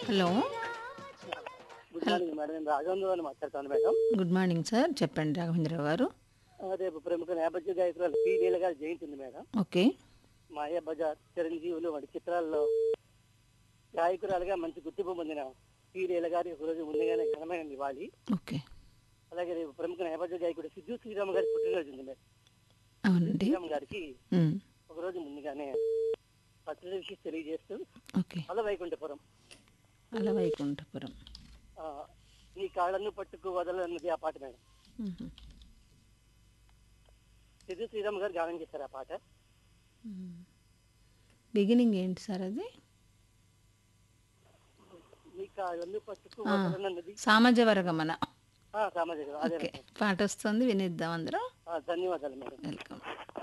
Hello good morning madam నేను రాఘవేంద్ర అని మాట్లాడుతాను మేడం గుడ్ మార్నింగ్ సార్ చెప్పండి రాఘవేంద్ర గారు ఆ, రేపు ప్రముఖ నేపథ్య గాయకురాలు పి లీల గారి జయంతి ఉంది మేడం ఓకే మాయా బజార్ చిరంజీవులు వంటి చిత్రాల్లో గాయకురాలుగా మంచి గుర్తింపు పొందిన పి లీల గారి ఒకరోజు ముందుగానే ఘనమైన నివాళి ఓకే అలాగే రేపు ప్రముఖ నేపథ్య గాయకుడు సిద్ధు శ్రీరామ్ గారి పుట్టినరోజు ఉంది మేడం అవునండి శ్రీరామ్ గారికి ఉమ్, ఒకరోజు ముందుగానే పత్రిక విషయం తెలియజేస్తూ ఓకే అల వైకుంఠపురం అలా వైకుంఠపురం ఆ, నీ కాళ్ళను పట్టుకు వదలన్నది ఆ పాట మేడం ఉహు, సిద్ధు శ్రీరామ్ గారు గానం చేశారు ఆ పాట ఉమ్. బిగినింగ్ ఏంటి సార్ అది నీ కాళ్ళను పట్టుకు ఆ. వదలన్నది సామాజ వర్గమన ఆ, సామాజిక అదే ఓకే మేడం. పాట వస్తుంది వినిద్దాం అందరం ఆ, ధన్యవాదాలు మేడం వెల్కమ్